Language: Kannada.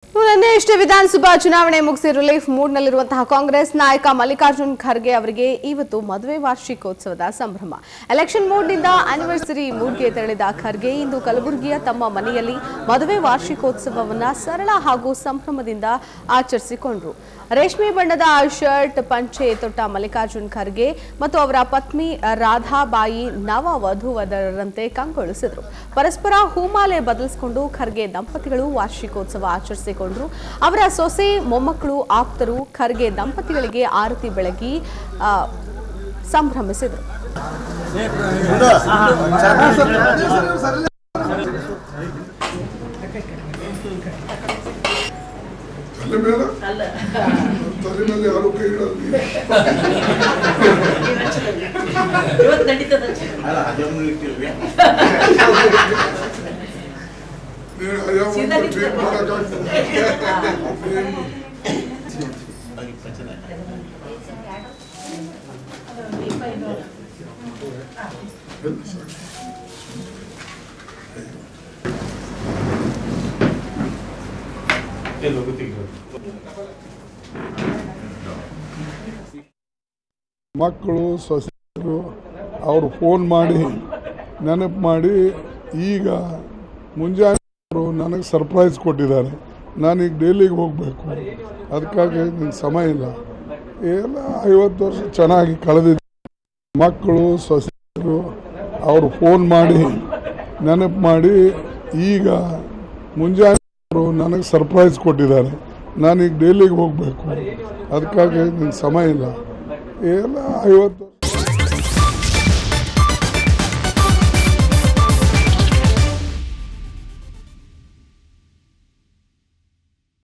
ನಿನ್ನೆ ಇಷ್ಟೇ ವಿಧಾನಸಭಾ ಚುನಾವಣೆ ಮುಗಿಸಿ ರಿಲೀಫ್ ಮೂಡ್ನಲ್ಲಿರುವಂತಹ ಕಾಂಗ್ರೆಸ್ ನಾಯಕ ಮಲ್ಲಿಕಾರ್ಜುನ್ ಖರ್ಗೆ ಅವರಿಗೆ ಇವತ್ತು ಮದುವೆ ವಾರ್ಷಿಕೋತ್ಸವದ ಸಂಭ್ರಮ ಎಲೆಕ್ಷನ್ ಮೂಡ್ನಿಂದ ಆನಿವರ್ಸರಿ ಮೂಡ್ಗೆ ತೆರಳಿದ ಖರ್ಗೆ ಇಂದು ಕಲಬುರಗಿಯ ತಮ್ಮ ಮನೆಯಲ್ಲಿ ಮದುವೆ ವಾರ್ಷಿಕೋತ್ಸವವನ್ನ ಸರಳ ಹಾಗೂ ಸಂಭ್ರಮದಿಂದ ಆಚರಿಸಿಕೊಂಡ್ರು ರೇಷ್ಮೆ ಬಣ್ಣದ ಶರ್ಟ್ ಪಂಚೆ ತೊಟ್ಟ ಮಲ್ಲಿಕಾರ್ಜುನ್ ಖರ್ಗೆ ಮತ್ತು ಅವರ ಪತ್ನಿ ರಾಧಾಬಾಯಿ ನವ ವಧುವರರಂತೆ ಕಂಗೊಳಿಸಿದ್ರು ಪರಸ್ಪರ ಹೂಮಾಲೆ ಬದಲಿಸಿಕೊಂಡು ಖರ್ಗೆ ದಂಪತಿಗಳು ವಾರ್ಷಿಕೋತ್ಸವ ಆಚರಿಸಿಕೊಂಡ್ರು ಅವರ ಸೊಸೆ ಮೊಮ್ಮಕ್ಕಳು ಆಪ್ತರು ಖರ್ಗೆ ದಂಪತಿಗಳಿಗೆ ಆರತಿ ಬೆಳಗಿ ಆ, ಸಂಭ್ರಮಿಸಿದರು ತಲೆ ಮೇಲೆ ತಲೆ ಮೇಲೆ ಯಾರು ಕೈ ಇಡಲ್ಲ ಇವತ್ತು ನಡೀತದ ಅಲ್ಲ ಅದೊಂದು ಇಟ್ಟಿಲ್ವೇ ನೀನು ಯಾವ ಸೀದಾ ಒಂದು ಟ್ರೀಟ್ ಮಾಡೋಕ್ಕಾಗ್ತದೆ ಏನು? ಅವ್ರಿಗೆ ಪ್ರಚನೆ ಎಲ್ಲ ಸಾಕು. ಮಕ್ಕಳು ಸೊಸೆಯರು ಅವರು ಫೋನ್ ಮಾಡಿ ನೆನಪು ಮಾಡಿ ಈಗ ಮುಂಜಾನೆ ಅವರು ನನಗೆ ಸರ್ಪ್ರೈಸ್ ಕೊಟ್ಟಿದ್ದಾರೆ ನಾನೀಗ ಡೈಲಿಗೆ ಹೋಗಬೇಕು ಅದಕ್ಕಾಗಿ ನನಗೆ ಸಮಯ ಇಲ್ಲ ಎಲ್ಲ ಐವತ್ತು ವರ್ಷ ಚೆನ್ನಾಗಿ ಕಳೆದಿದ್ದೆ ಮಕ್ಕಳು ಸೊಸೆಯರು ಅವರು ಫೋನ್ ಮಾಡಿ ನೆನಪು ಮಾಡಿ ಈಗ ಮುಂಜಾನೆ ಅವರು ನನಗೆ ಸರ್ಪ್ರೈಸ್ ಕೊಟ್ಟಿದ್ದಾರೆ ನಾನೀಗ ಡೈಲಿಗೆ ಹೋಗಬೇಕು ಅದಕ್ಕಾಗಿ ನನಗೆ ಸಮಯ ಇಲ್ಲ ಎಲ್ಲ ಐವತ್ತು